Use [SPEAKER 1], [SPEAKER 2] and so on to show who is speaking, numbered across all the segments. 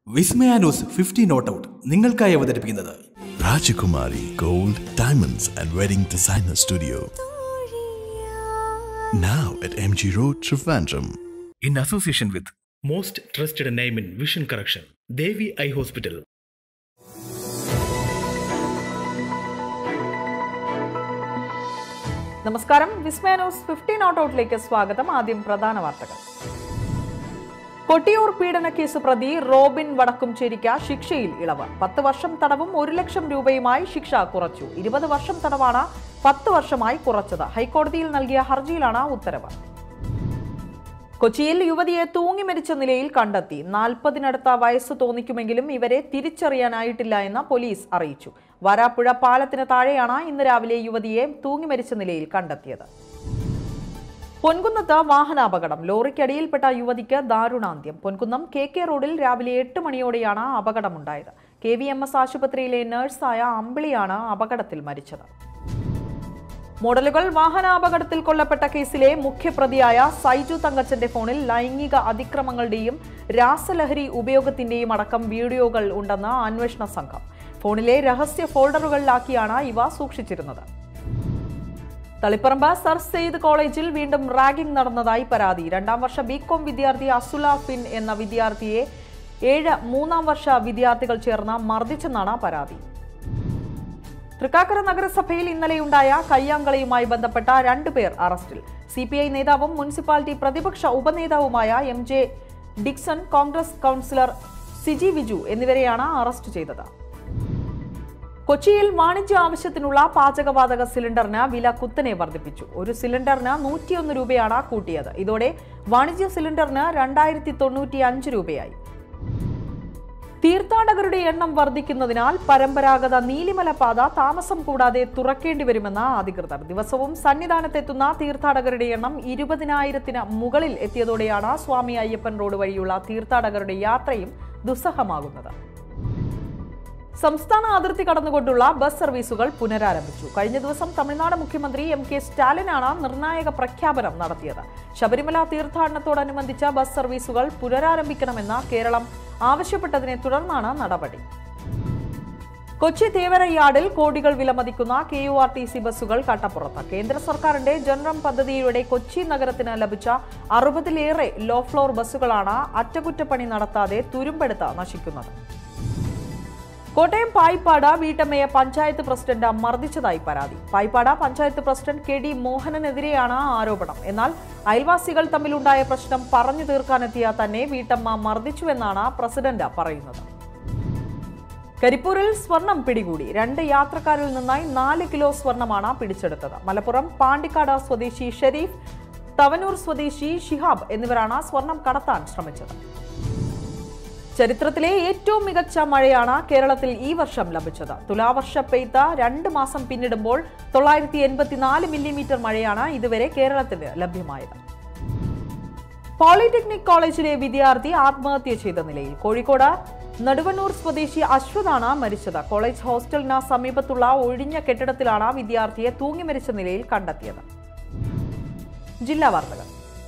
[SPEAKER 1] Vismaya news fifty not out നിങ്ങൾക്കായി അവതരിപ്പിക്കുന്നത്
[SPEAKER 2] Rajakumari Gold, Diamonds and Wedding Designer Studio. Now at MG Road, Trivandrum.
[SPEAKER 1] In association with most trusted name in vision correction Devi eye hospital
[SPEAKER 3] നമസ്കാരം Vismaya news fifty out ഔട്ടിലേക്ക് സ്വാഗതം ആദ്യം പ്രധാന വാർത്തകൾ കൊട്ടിയൂർ പീഡന case പ്രതി റോബിൻ വടക്കുംചേരിക്ക് ശിക്ഷയിൽ ഇളവ് പത്ത് വർഷം തടവും ഒരു ലക്ഷം രൂപയുമായി ശിക്ഷ കുറച്ചു ഇരുപത് വർഷം തടവാണ് പത്ത് വർഷമായി കുറച്ചത് ഹൈക്കോടതിയിൽ നൽകിയ ഹർജിയിലാണ് ഉത്തരവ് കൊച്ചിയിൽ യുവതിയെ തൂങ്ങി മരിച്ച നിലയിൽ കണ്ടെത്തി നാൽപ്പതിനടുത്ത വയസ്സ് തോന്നിക്കുമെങ്കിലും ഇവരെ തിരിച്ചറിയാനായിട്ടില്ല എന്ന് പോലീസ് അറിയിച്ചു വരാപ്പുഴ പാലത്തിന് താഴെയാണ് ഇന്ന് രാവിലെ യുവതിയെ തൂങ്ങി മരിച്ച നിലയിൽ കണ്ടെത്തിയത് പൊൻകുന്നത്ത് വാഹനാപകടം ലോറിക്കടിയിൽപ്പെട്ട യുവതിക്ക് ദാരുണാന്ത്യം പൊൻകുന്നം കെ കെ റോഡിൽ രാവിലെ എട്ട് മണിയോടെയാണ് അപകടമുണ്ടായത് കെ വി എം എസ് ആശുപത്രിയിലെ നഴ്സായ അമ്പിളിയാണ് അപകടത്തിൽ മരിച്ചത് മോഡലുകൾ വാഹനാപകടത്തിൽ കൊല്ലപ്പെട്ട കേസിലെ മുഖ്യപ്രതിയായ സൈജു തങ്കച്ചന്റെ ഫോണിൽ ലൈംഗിക അതിക്രമങ്ങളുടെയും രാസലഹരി ഉപയോഗത്തിന്റെയും അടക്കം വീഡിയോകൾ ഉണ്ടെന്ന് അന്വേഷണ സംഘം ഫോണിലെ രഹസ്യ ഫോൾഡറുകളിലാക്കിയാണ് ഇവ സൂക്ഷിച്ചിരുന്നത് തളിപ്പറമ്പ് സർ സെയ്ദ് കോളേജിൽ വീണ്ടും റാഗിംഗ് നടന്നതായി പരാതി രണ്ടാം വർഷ ബികോം വിദ്യാർത്ഥി അസുല ഫിൻ എന്ന വിദ്യാർത്ഥിയെ ഏഴ് മൂന്നാം വർഷ വിദ്യാർത്ഥികൾ ചേർന്ന് മർദ്ദിച്ചെന്നാണ് പരാതി തൃക്കാക്കര നഗരസഭയിൽ ഇന്നലെയുണ്ടായ കയ്യാങ്കളിയുമായി ബന്ധപ്പെട്ട രണ്ടുപേർ അറസ്റ്റിൽ സി പി ഐ നേതാവും മുനിസിപ്പാലിറ്റി പ്രതിപക്ഷ ഉപനേതാവുമായ M J Dixon Congress councillor Siji Viju എന്നിവരെയാണ് അറസ്റ്റ് ചെയ്തത് കൊച്ചിയിൽ വാണിജ്യ ആവശ്യത്തിനുള്ള പാചകവാതക സിലിണ്ടറിന് വില കുത്തനെ വർദ്ധിപ്പിച്ചു ഒരു സിലിണ്ടറിന് നൂറ്റിയൊന്ന് രൂപയാണ് കൂട്ടിയത് ഇതോടെ വാണിജ്യ സിലിണ്ടറിന് രണ്ടായിരത്തി തൊണ്ണൂറ്റി അഞ്ച് രൂപയായി തീർത്ഥാടകരുടെ എണ്ണം വർദ്ധിക്കുന്നതിനാൽ പരമ്പരാഗത നീലിമല പാത താമസം കൂടാതെ തുറക്കേണ്ടി വരുമെന്ന് അധികൃതർ ദിവസവും സന്നിധാനത്തെത്തുന്ന തീർത്ഥാടകരുടെ എണ്ണം ഇരുപതിനായിരത്തിന് മുകളിൽ എത്തിയതോടെയാണ് സ്വാമി അയ്യപ്പൻ റോഡ് വഴിയുള്ള തീർത്ഥാടകരുടെ യാത്രയും ദുസ്സഹമാകുന്നത് സംസ്ഥാന അതിർത്തി കടന്നുകൊണ്ടുള്ള ബസ് സർവീസുകൾ പുനരാരംഭിച്ചു കഴിഞ്ഞ ദിവസം തമിഴ്നാട് മുഖ്യമന്ത്രി എം കെ സ്റ്റാലിനാണ് നിർണായക പ്രഖ്യാപനം നടത്തിയത് ശബരിമല തീർത്ഥാടനത്തോടനുബന്ധിച്ച ബസ് സർവീസുകൾ പുനരാരംഭിക്കണമെന്ന് കേരളം ആവശ്യപ്പെട്ടതിനെ തുടർന്നാണ് നടപടി കൊച്ചി തേവരയാടിൽ കോടികൾ വിലമതിക്കുന്ന K U R T C ബസ്സുകൾ കട്ടപ്പുറത്ത് കേന്ദ്ര സർക്കാരിന്റെ ജനറം പദ്ധതിയിലൂടെ കൊച്ചി നഗരത്തിന് ലഭിച്ച അറുപതിലേറെ ലോ ഫ്ലോർ ബസ്സുകളാണ് അറ്റകുറ്റപ്പണി നടത്താതെ തുരുമ്പെടുത്ത് നശിക്കുന്നത് കോട്ടയം പായിപ്പാട് വീട്ടമ്മയെ പഞ്ചായത്ത് പ്രസിഡന്റ് മർദ്ദിച്ചതായി പരാതി Payippad panchayat president K D മോഹനനെതിരെയാണ് ആരോപണം എന്നാൽ അയൽവാസികൾ തമ്മിലുണ്ടായ പ്രശ്നം പറഞ്ഞു തീർക്കാനെത്തിയ തന്നെ വീട്ടമ്മ മർദ്ദിച്ചുവെന്നാണ് പ്രസിഡന്റ് പറയുന്നത് കരിപ്പൂരിൽ സ്വർണം പിടികൂടി രണ്ട് യാത്രക്കാരിൽ നിന്നായി നാല് കിലോ സ്വർണമാണ് പിടിച്ചെടുത്തത് മലപ്പുറം പാണ്ടിക്കാട് സ്വദേശി ഷെരീഫ് തവനൂർ സ്വദേശി ഷിഹാബ് എന്നിവരാണ് സ്വർണം കടത്താൻ ശ്രമിച്ചത് ചരിത്രത്തിലെ ഏറ്റവും മികച്ച മഴയാണ് കേരളത്തിൽ ഈ വർഷം ലഭിച്ചത് തുലാവർഷ പെയ്ത്ത രണ്ട് മാസം പിന്നിടുമ്പോൾ തൊള്ളായിരത്തി എൺപത്തിനാല് മില്ലിമീറ്റർ മഴയാണ് ഇതുവരെ കേരളത്തിന് ലഭ്യമായത് പോളിടെക്നിക് കോളേജിലെ വിദ്യാർത്ഥി ആത്മഹത്യ ചെയ്ത നിലയിൽ കോഴിക്കോട് നടുവണ്ണൂർ സ്വദേശി അശ്വതാണ് മരിച്ചത് കോളേജ് ഹോസ്റ്റലിന് സമീപത്തുള്ള ഒഴിഞ്ഞ കെട്ടിടത്തിലാണ് വിദ്യാർത്ഥിയെ തൂങ്ങി മരിച്ച നിലയിൽ കണ്ടെത്തിയത് ജില്ലാ വാർത്തകൾ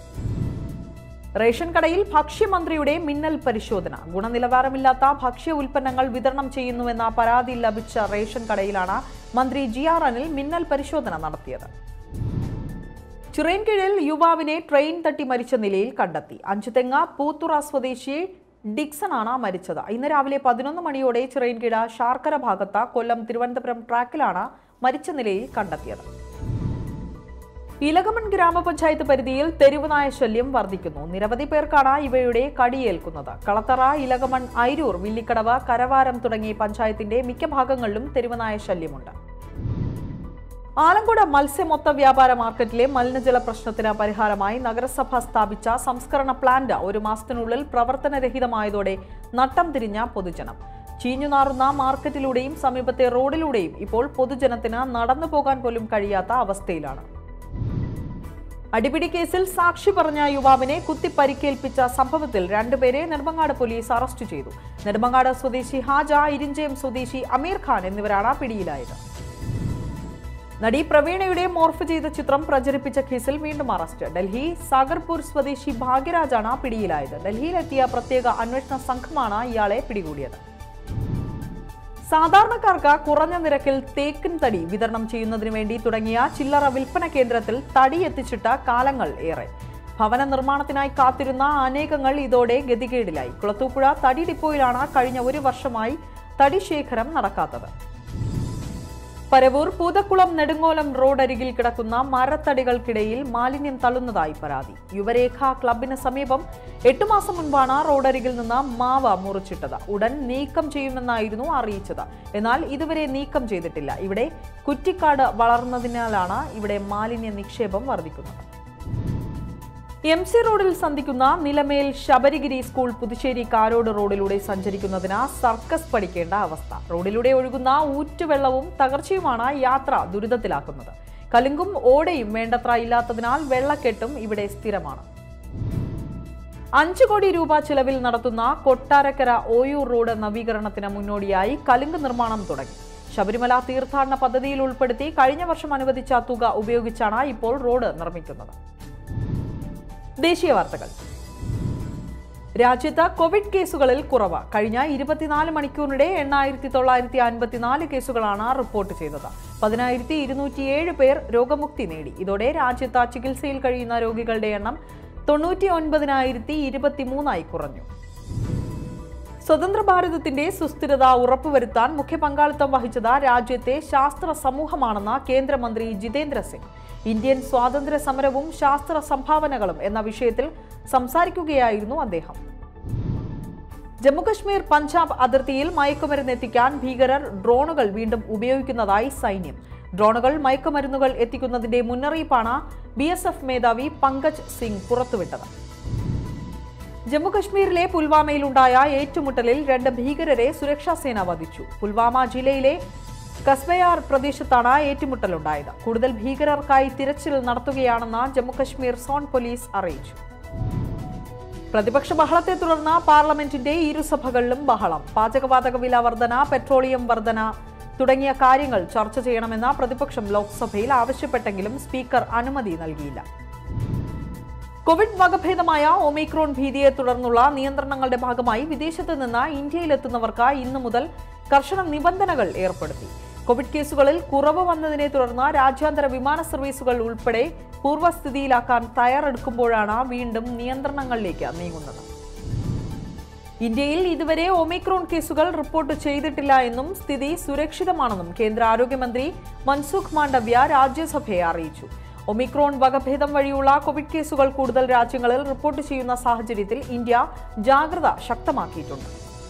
[SPEAKER 3] റേഷൻ കടയിൽ ഭക്ഷ്യമന്ത്രിയുടെ മിന്നൽ പരിശോധന ഗുണനിലവാരമില്ലാത്ത ഭക്ഷ്യ ഉൽപ്പന്നങ്ങൾ വിതരണം ചെയ്യുന്നുവെന്ന പരാതി ലഭിച്ച റേഷൻ കടയിലാണ് മന്ത്രി ജി ആർ അനിൽ മിന്നൽ പരിശോധന നടത്തിയത് ചിറയൻകീഴിൽ യുവാവിനെ ട്രെയിൻ തട്ടി മരിച്ച നിലയിൽ കണ്ടെത്തി അഞ്ചുതെങ്ങ പൂത്തുറ സ്വദേശി ഡിക്സൺ ആണ് മരിച്ചത് ഇന്ന് രാവിലെ പതിനൊന്ന് മണിയോടെ ചിറയൻകീഴ ശാർക്കര ഭാഗത്ത് കൊല്ലം തിരുവനന്തപുരം ട്രാക്കിലാണ് മരിച്ച നിലയിൽ കണ്ടെത്തിയത് ഇലകമൺ ഗ്രാമപഞ്ചായത്ത് പരിധിയിൽ തെരുവുനായ ശല്യം വർദ്ധിക്കുന്നു നിരവധി പേർക്കാണ് ഇവയുടെ കടിയേൽക്കുന്നത് കളത്തറ ഇലകമൺ ഐരൂർ വില്ലിക്കടവ് കരവാരം തുടങ്ങി പഞ്ചായത്തിന്റെ മിക്ക ഭാഗങ്ങളിലും തെരുവുനായ ശല്യമുണ്ട് ആലങ്കോട് മത്സ്യമൊത്ത വ്യാപാര മാർക്കറ്റിലെ മലിനജല പ്രശ്നത്തിന് പരിഹാരമായി നഗരസഭ സ്ഥാപിച്ച സംസ്കരണ പ്ലാന്റ് ഒരു മാസത്തിനുള്ളിൽ പ്രവർത്തനരഹിതമായതോടെ നട്ടം തിരിഞ്ഞ പൊതുജനം ചീഞ്ഞുനാറുന്ന മാർക്കറ്റിലൂടെയും സമീപത്തെ റോഡിലൂടെയും ഇപ്പോൾ പൊതുജനത്തിന് നടന്നു പോകാൻ പോലും കഴിയാത്ത അവസ്ഥയിലാണ് അടിപിടി കേസിൽ സാക്ഷി പറഞ്ഞ യുവാവിനെ കുത്തി പരിക്കേൽപ്പിച്ച സംഭവത്തിൽ രണ്ടുപേരെ നെടുമങ്ങാട് പോലീസ് അറസ്റ്റ് ചെയ്തു നെടുമങ്ങാട് സ്വദേശി ഹാജ ഇരിഞ്ചയം സ്വദേശി അമീർ ഖാൻ എന്നിവരാണ് പിടിയിലായത് നടി പ്രവീണയുടെ മോർഫ് ചെയ്ത ചിത്രം പ്രചരിപ്പിച്ച കേസിൽ വീണ്ടും അറസ്റ്റ് ഡൽഹി സാഗർപൂർ സ്വദേശി ഭാഗ്യരാജാണ് പിടിയിലായത് ഡൽഹിയിലെത്തിയ പ്രത്യേക അന്വേഷണ സംഘമാണ് ഇയാളെ പിടികൂടിയത് സാധാരണക്കാർക്ക് കുറഞ്ഞ നിരക്കിൽ തേക്കിൻ തടി വിതരണം ചെയ്യുന്നതിന് വേണ്ടി തുടങ്ങിയ ചില്ലറ വിൽപ്പന കേന്ദ്രത്തിൽ തടി എത്തിച്ചിട്ട് കാലങ്ങൾ ഏറെ ഭവന നിർമ്മാണത്തിനായി കാത്തിരുന്ന അനേകങ്ങൾ ഇതോടെ ഗതികേടിലായി കുളത്തൂപ്പുഴ തടി ഡിപ്പോയിലാണ് കഴിഞ്ഞ ഒരു വർഷമായി തടി ശേഖരം നടക്കാത്തത് പരവൂർ പൂതക്കുളം നെടുങ്ങോലം റോഡരികിൽ കിടക്കുന്ന മരത്തടികൾക്കിടയിൽ മാലിന്യം തള്ളുന്നതായി പരാതി യുവരേഖ ക്ലബിന് സമീപം എട്ടു മാസം മുൻപാണ് റോഡരികിൽ നിന്ന് മാവ് മുറിച്ചിട്ടത് ഉടൻ നീക്കം ചെയ്യുമെന്നായിരുന്നു അറിയിച്ചത് എന്നാൽ ഇതുവരെ നീക്കം ചെയ്തിട്ടില്ല ഇവിടെ കുറ്റിക്കാട് വളർന്നതിനാലാണ് ഇവിടെ മാലിന്യ നിക്ഷേപം വർദ്ധിക്കുന്നത് എം സി റോഡിൽ സന്ധിക്കുന്ന നിലമേൽ ശബരിഗിരി സ്കൂൾ പുതുശ്ശേരി കാരോട് റോഡിലൂടെ സഞ്ചരിക്കുന്നതിന് സർക്കസ് പഠിക്കേണ്ട അവസ്ഥ റോഡിലൂടെ ഒഴുകുന്ന ഊറ്റുവെള്ളവും തകർച്ചയുമാണ് യാത്ര ദുരിതത്തിലാക്കുന്നത് കലുങ്കും ഓടയും വേണ്ടത്ര ഇല്ലാത്തതിനാൽ വെള്ളക്കെട്ടും ഇവിടെ സ്ഥിരമാണ് അഞ്ചു കോടി രൂപ ചിലവിൽ നടത്തുന്ന കൊട്ടാരക്കര ഓയൂർ റോഡ് നവീകരണത്തിന് മുന്നോടിയായി കലുങ്ക് നിർമ്മാണം തുടങ്ങി ശബരിമല തീർത്ഥാടന പദ്ധതിയിൽ ഉൾപ്പെടുത്തി കഴിഞ്ഞ വർഷം അനുവദിച്ച തുക ഉപയോഗിച്ചാണ് ഇപ്പോൾ റോഡ് നിർമ്മിക്കുന്നത് ദേശീയ വാർത്തകൾ രാജ്യത്ത് കോവിഡ് കേസുകളിൽ കുറവ് കഴിഞ്ഞ ഇരുപത്തിനാല് മണിക്കൂറിനിടെ എണ്ണായിരത്തി തൊള്ളായിരത്തി അൻപത്തിനാല് കേസുകളാണ് റിപ്പോർട്ട് ചെയ്തത് പതിനായിരത്തി ഇരുന്നൂറ്റിയേഴ് പേർ രോഗമുക്തി നേടി ഇതോടെ രാജ്യത്ത് ചികിത്സയിൽ കഴിയുന്ന രോഗികളുടെ എണ്ണം തൊണ്ണൂറ്റി ഒൻപതിനായിരത്തി ഇരുപത്തിമൂന്നായി കുറഞ്ഞു സ്വതന്ത്ര ഭാരതത്തിന്റെ സുസ്ഥിരത ഉറപ്പുവരുത്താൻ മുഖ്യ പങ്കാളിത്തം വഹിച്ചത് രാജ്യത്തെ ശാസ്ത്ര സമൂഹമാണെന്ന് കേന്ദ്രമന്ത്രി ജിതേന്ദ്ര സിംഗ് ഇന്ത്യൻ സ്വാതന്ത്ര്യ സമരവും ശാസ്ത്ര സംഭാവനകളും എന്ന വിഷയത്തിൽ സംസാരിക്കുകയായിരുന്നു അദ്ദേഹം ജമ്മുകശ്മീർ പഞ്ചാബ് അതിർത്തിയിൽ മയക്കുമരുന്ന് എത്തിക്കാൻ ഭീകരർ ഡ്രോണുകൾ വീണ്ടും ഉപയോഗിക്കുന്നതായി സൈന്യം ഡ്രോണുകൾ മയക്കുമരുന്നുകൾ എത്തിക്കുന്നതിന്റെ മുന്നറിയിപ്പാണ് ബി എസ് എഫ് മേധാവി പങ്കജ് സിംഗ് പുറത്തുവിട്ടത് ജമ്മുകശ്മീരിലെ പുൽവാമയിലുണ്ടായ ഏറ്റുമുട്ടലിൽ രണ്ട് ഭീകരരെ സുരക്ഷാ സേന വധിച്ചു പുൽവാമ ജില്ലയിലെ കസ്ബയാർ പ്രദേശത്താണ് ഏറ്റുമുട്ടലുണ്ടായത് കൂടുതൽ ഭീകരർക്കായി തിരച്ചിൽ നടത്തുകയാണെന്ന് ജമ്മുകശ്മീർ സോൺ പോലീസ് അറിയിച്ചു പ്രതിപക്ഷ ബഹളത്തെ തുടർന്ന് പാർലമെന്റിന്റെ ഇരുസഭകളിലും ബഹളം പാചകവാതക വില വർധന പെട്രോളിയം വർധന തുടങ്ങിയ കാര്യങ്ങൾ ചർച്ച ചെയ്യണമെന്ന് പ്രതിപക്ഷം ലോക്സഭയിൽ ആവശ്യപ്പെട്ടെങ്കിലും സ്പീക്കർ അനുമതി നൽകിയില്ല കോവിഡ് വകഭേദമായ ഒമിക്രോൺ ഭീതിയെ തുടർന്നുള്ള നിയന്ത്രണങ്ങളുടെ ഭാഗമായി വിദേശത്ത് നിന്ന് ഇന്ത്യയിലെത്തുന്നവർക്ക് ഇന്നു മുതൽ കർശന നിബന്ധനകൾ ഏർപ്പെടുത്തി കോവിഡ് കേസുകളിൽ കുറവ് വന്നതിനെ തുടർന്ന് രാജ്യാന്തര വിമാന സർവീസുകൾ ഉൾപ്പെടെ പൂർവ്വസ്ഥിതിയിലാക്കാൻ തയ്യാറെടുക്കുമ്പോഴാണ് വീണ്ടും നിയന്ത്രണങ്ങളിലേക്ക് നീങ്ങുന്നത് ഇന്ത്യയിൽ ഇതുവരെ ഒമിക്രോൺ കേസുകൾ റിപ്പോർട്ട് ചെയ്തിട്ടില്ല എന്നും സ്ഥിതി സുരക്ഷിതമാണെന്നും കേന്ദ്ര ആരോഗ്യമന്ത്രി മൻസുഖ് മാണ്ഡവ്യ രാജ്യസഭയെ അറിയിച്ചു ഒമിക്രോൺ വകഭേദം വഴിയുള്ള കോവിഡ് കേസുകൾ കൂടുതൽ രാജ്യങ്ങളിൽ റിപ്പോർട്ട് ചെയ്യുന്ന സാഹചര്യത്തിൽ ഇന്ത്യ ജാഗ്രത ശക്തമാക്കിയിട്ടുണ്ട്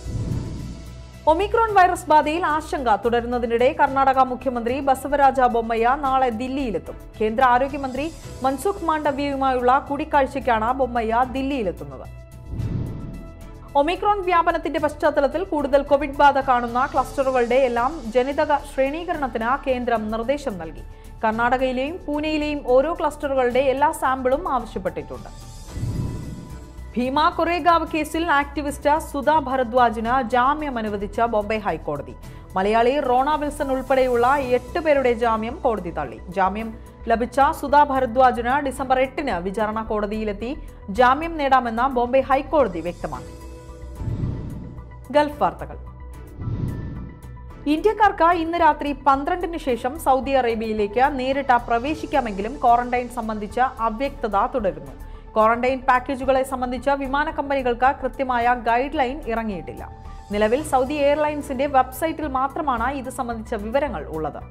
[SPEAKER 3] ഒമിക്രോൺ വൈറസ് ബാധയിൽ ആശങ്ക തുടരുന്നതിനിടെ കർണാടക മുഖ്യമന്ത്രി ബസവരാജ ബൊമ്മയ്യ നാളെ ദില്ലിയിലെത്തും കേന്ദ്ര ആരോഗ്യമന്ത്രി മൻസുഖ് മാണ്ഡവ്യയുമായുള്ള കൂടിക്കാഴ്ചയ്ക്കാണ് ബൊമ്മയ്യ ദില്ലിയിലെത്തുന്നത് ഒമിക്രോൺ വ്യാപനത്തിന്റെ പശ്ചാത്തലത്തിൽ കൂടുതൽ കോവിഡ് ബാധ കാണുന്ന ക്ലസ്റ്ററുകളുടെ എല്ലാം ജനിതക ശ്രേണീകരണത്തിന് കേന്ദ്രം നിർദ്ദേശം നൽകി കർണാടകയിലെയും പൂനെയിലെയും ഓരോ ക്ലസ്റ്ററുകളുടെ എല്ലാ സാമ്പിളും ആവശ്യപ്പെട്ടിട്ടുണ്ട് ഭീമ കൊറേഗാവ് കേസിൽ ആക്ടിവിസ്റ്റ് സുധാ ഭരദ്വാജിന് ജാമ്യം അനുവദിച്ച ബോംബെ ഹൈക്കോടതി മലയാളി റോണ വിൽസൺ ഉൾപ്പെടെയുള്ള എട്ട് പേരുടെ ജാമ്യം കോടതി തള്ളി ജാമ്യം ലഭിച്ച സുധാ ഭരദ്വാജിന് ഡിസംബർ എട്ടിന് വിചാരണ കോടതിയിലെത്തി ജാമ്യം നേടാമെന്ന് ബോംബെ ഹൈക്കോടതി വ്യക്തമാക്കി ഗൾഫ് വാർത്തകൾ ഇന്ത്യക്കാർക്ക് ഇന്ന് രാത്രി പന്ത്രണ്ടിന് ശേഷം സൗദി അറേബ്യയിലേക്ക് നേരിട്ട് പ്രവേശിക്കാമെങ്കിലും ക്വാറന്റൈൻ സംബന്ധിച്ച അവ്യക്തത തുടരുന്നു ക്വാറന്റൈൻ പാക്കേജുകളെ സംബന്ധിച്ച് വിമാന കമ്പനികൾക്ക് കൃത്യമായ ഗൈഡ് ലൈൻ ഇറങ്ങിയിട്ടില്ല നിലവിൽ സൗദി എയർലൈൻസിന്റെ വെബ്സൈറ്റിൽ മാത്രമാണ് ഇത് സംബന്ധിച്ച വിവരങ്ങൾ ഉള്ളത്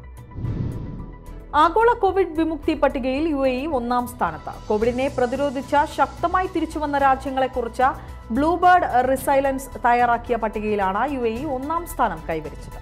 [SPEAKER 3] ആഗോള കോവിഡ് വിമുക്തി പട്ടികയിൽ യു എ ഇ ഒന്നാം സ്ഥാനത്ത് കോവിഡിനെ പ്രതിരോധിച്ച ശക്തമായി തിരിച്ചുവന്ന രാജ്യങ്ങളെക്കുറിച്ച് ബ്ലൂബേർഡ് റിസൈലൻസ് തയ്യാറാക്കിയ പട്ടികയിലാണ് യു എ ഇ ഒന്നാം സ്ഥാനം കൈവരിച്ചത്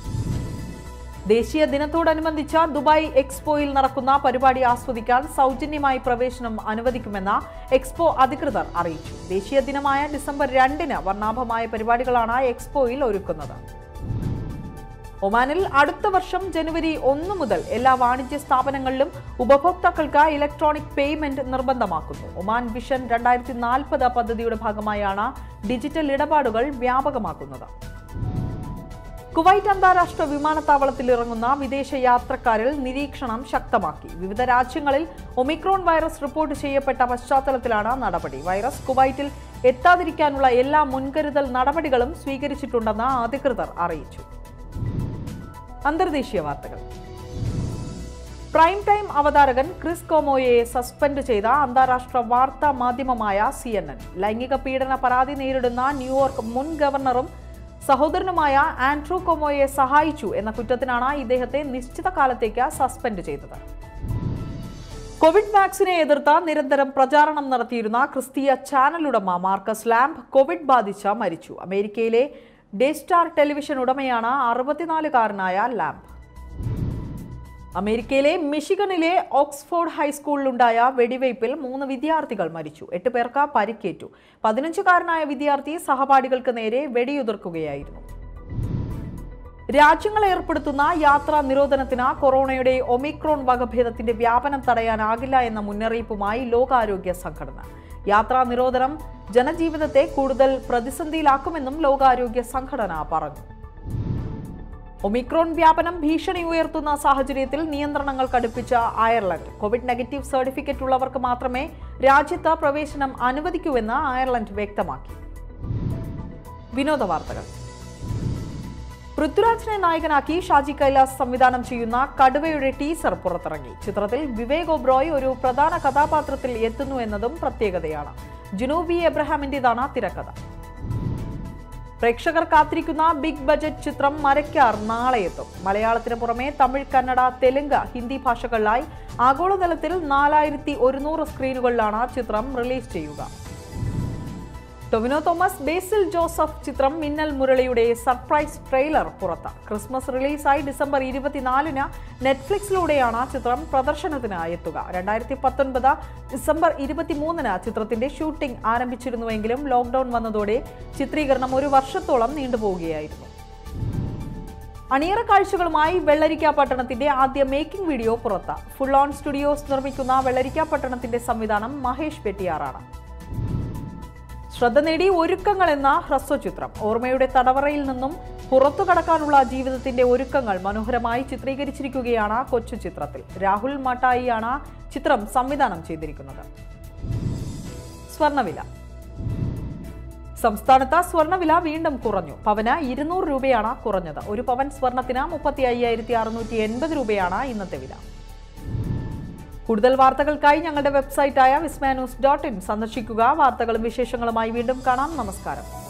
[SPEAKER 3] ദേശീയ ദിനത്തോടനുബന്ധിച്ച ദുബായ് എക്സ്പോയിൽ നടക്കുന്ന പരിപാടി ആസ്വദിക്കാൻ സൗജന്യമായി പ്രവേശനം അനുവദിക്കുമെന്ന് എക്സ്പോ അധികൃതർ അറിയിച്ചു ദേശീയ ദിനമായ ഡിസംബർ രണ്ടിന് വർണ്ണാഭമായ പരിപാടികളാണ് എക്സ്പോയിൽ ഒരുക്കുന്നത് ഒമാനിൽ അടുത്ത വർഷം ജനുവരി ഒന്ന് മുതൽ എല്ലാ വാണിജ്യ സ്ഥാപനങ്ങളിലും ഉപഭോക്താക്കൾക്ക് ഇലക്ട്രോണിക് പേയ്മെന്റ് നിർബന്ധമാക്കുന്നു ഒമാൻ വിഷൻ രണ്ടായിരത്തി നാൽപ്പത് പദ്ധതിയുടെ ഭാഗമായാണ് ഡിജിറ്റൽ ഇടപാടുകൾ വ്യാപകമാക്കുന്നത് കുവൈറ്റ് അന്താരാഷ്ട്ര വിമാനത്താവളത്തിൽ ഇറങ്ങുന്ന വിദേശ യാത്രക്കാരിൽ നിരീക്ഷണം ശക്തമാക്കി വിവിധ രാജ്യങ്ങളിൽ ഒമിക്രോൺ വൈറസ് റിപ്പോർട്ട് ചെയ്യപ്പെട്ട പശ്ചാത്തലത്തിലാണ് നടപടി വൈറസ് കുവൈറ്റിൽ എത്താതിരിക്കാനുള്ള എല്ലാ മുൻകരുതൽ നടപടികളും സ്വീകരിച്ചിട്ടുണ്ടെന്ന് അധികൃതർ അറിയിച്ചു അന്തർദേശീയ വാർത്തകൾ പ്രൈം ടൈം അവതാരകൻ ക്രിസ് കോമോയെ സസ്പെൻഡ് ചെയ്ത അന്താരാഷ്ട്ര വാർത്താ മാധ്യമമായ സി എൻ എൻ ലൈംഗിക പീഡന പരാതി നേരിടുന്ന ന്യൂയോർക്ക് മുൻ ഗവർണറും സഹോദരനുമായ ആൻഡ്രൂ കൊമോയെ സഹായിച്ചു എന്ന കുറ്റത്തിനാണ് ഇദ്ദേഹത്തെ നിശ്ചിത കാലത്തേക്ക് സസ്പെൻഡ് ചെയ്തത് കോവിഡ് വാക്സിനെ എതിർത്ത് നിരന്തരം പ്രചാരണം നടത്തിയിരുന്ന ക്രിസ്തീയ ചാനൽ ഉടമ മാർക്കസ് ലാംബ് കോവിഡ് ബാധിച്ച മരിച്ചു അമേരിക്കയിലെ ഡേ സ്റ്റാർ ടെലിവിഷൻ ഉടമയാണ് അറുപത്തിനാലുകാരനായ ലാംബ് അമേരിക്കയിലെ മിഷിഗണിലെ ഓക്സ്ഫോർഡ് ഹൈസ്കൂളിലുണ്ടായ വെടിവയ്പിൽ മൂന്ന് വിദ്യാർത്ഥികൾ മരിച്ചു എട്ട് പേർക്ക് പരിക്കേറ്റു പതിനഞ്ചുകാരനായ വിദ്യാർത്ഥി സഹപാഠികൾക്ക് നേരെ വെടിയുതിർക്കുകയായിരുന്നു രാജ്യങ്ങൾ ഏർപ്പെടുത്തുന്ന യാത്രാ നിരോധനത്തിന് കൊറോണയുടെ ഒമിക്രോൺ വകഭേദത്തിന്റെ വ്യാപനം തടയാനാകില്ല എന്ന മുന്നറിയിപ്പുമായി ലോകാരോഗ്യ സംഘടന യാത്രാ നിരോധനം ജനജീവിതത്തെ കൂടുതൽ പ്രതിസന്ധിയിലാക്കുമെന്നും ലോകാരോഗ്യ സംഘടന പറഞ്ഞു ഒമിക്രോൺ വ്യാപനം ഭീഷണി ഉയർത്തുന്ന സാഹചര്യത്തിൽ നിയന്ത്രണങ്ങൾ കടുപ്പിച്ച അയർലൻഡ് കോവിഡ് നെഗറ്റീവ് സർട്ടിഫിക്കറ്റ് ഉള്ളവർക്ക് മാത്രമേ രാജ്യത്ത് പ്രവേശനം അനുവദിക്കൂവെന്ന് അയർലൻഡ് വ്യക്തമാക്കി വിനോദ വാർത്തകൾ പൃഥ്വിരാജിനെ നായകനാക്കി ഷാജി കൈലാസ് സംവിധാനം ചെയ്യുന്ന കടുവയുടെ ടീസർ പുറത്തിറങ്ങി ചിത്രത്തിൽ വിവേക് ഒബ്രോയ് ഒരു പ്രധാന കഥാപാത്രത്തിൽ എത്തുന്നു എന്നതും പ്രത്യേകതയാണ് ജുനൂബി എബ്രഹാമിന്റേതാണ് തിരക്കഥ പ്രേക്ഷകർ കാത്തിരിക്കുന്ന ബിഗ് ബജറ്റ് ചിത്രം മരയ്ക്കാർ നാളെ എത്തും മലയാളത്തിന് പുറമെ തമിഴ് കന്നഡ തെലുങ്ക് ഹിന്ദി ഭാഷകളിലായി ആഗോളതലത്തിൽ നാലായിരത്തി ഒരുന്നൂറ് സ്ക്രീനുകളിലാണ് ചിത്രം റിലീസ് ചെയ്യുക ടൊവിനോ തോമസ് ബേസിൽ ജോസഫ് ചിത്രം മിന്നൽ മുരളിയുടെ സർപ്രൈസ് ട്രെയിലർ പുറത്ത് ക്രിസ്മസ് റിലീസായി ഡിസംബർ ഇരുപത്തിനാലിന് നെറ്റ്ഫ്ലിക്സിലൂടെയാണ് ചിത്രം പ്രദർശനത്തിന് എത്തുക രണ്ടായിരത്തി പത്തൊൻപത് ഡിസംബർ ഇരുപത്തിമൂന്നിന് ചിത്രത്തിന്റെ ഷൂട്ടിംഗ് ആരംഭിച്ചിരുന്നുവെങ്കിലും ലോക്ക്ഡൌൺ വന്നതോടെ ചിത്രീകരണം ഒരു വർഷത്തോളം നീണ്ടുപോവുകയായിരുന്നു അണിയറ കാഴ്ചകളുമായി വെള്ളരിക്ക പട്ടണത്തിന്റെ ആദ്യ മേക്കിംഗ് വീഡിയോ പുറത്ത് ഫുൾ ഓൺ സ്റ്റുഡിയോസ് നിർമ്മിക്കുന്ന വെള്ളരിക്ക പട്ടണത്തിന്റെ സംവിധാനം മഹേഷ് വെട്ടിയാറാണ് ശ്രദ്ധ നേടി ഒരുക്കങ്ങൾ എന്ന ഹ്രസ്വചിത്രം ഓർമ്മയുടെ തടവറയിൽ നിന്നും പുറത്തു കടക്കാനുള്ള ജീവിതത്തിന്റെ ഒരുക്കങ്ങൾ മനോഹരമായി ചിത്രീകരിച്ചിരിക്കുകയാണ് കൊച്ചു ചിത്രത്തിൽ രാഹുൽ മട്ടായിയാണ് ചിത്രം സംവിധാനം ചെയ്തിരിക്കുന്നത് സ്വർണവില സംസ്ഥാനത്ത് സ്വർണ്ണവില വീണ്ടും കുറഞ്ഞു പവന് ഇരുന്നൂറ് രൂപയാണ് കുറഞ്ഞത് ഒരു പവൻ സ്വർണത്തിന് മുപ്പത്തി അയ്യായിരത്തി അറുന്നൂറ്റി എൺപത് രൂപയാണ് ഇന്നത്തെ വില കൂടുതൽ വാർത്തകൾക്കായി ഞങ്ങളുടെ വെബ്സൈറ്റായ വിസ്മാനൂസ് ഡോട്ട് ഇൻ സന്ദർശിക്കുക വാർത്തകളും വിശേഷങ്ങളുമായി വീണ്ടും കാണാം നമസ്കാരം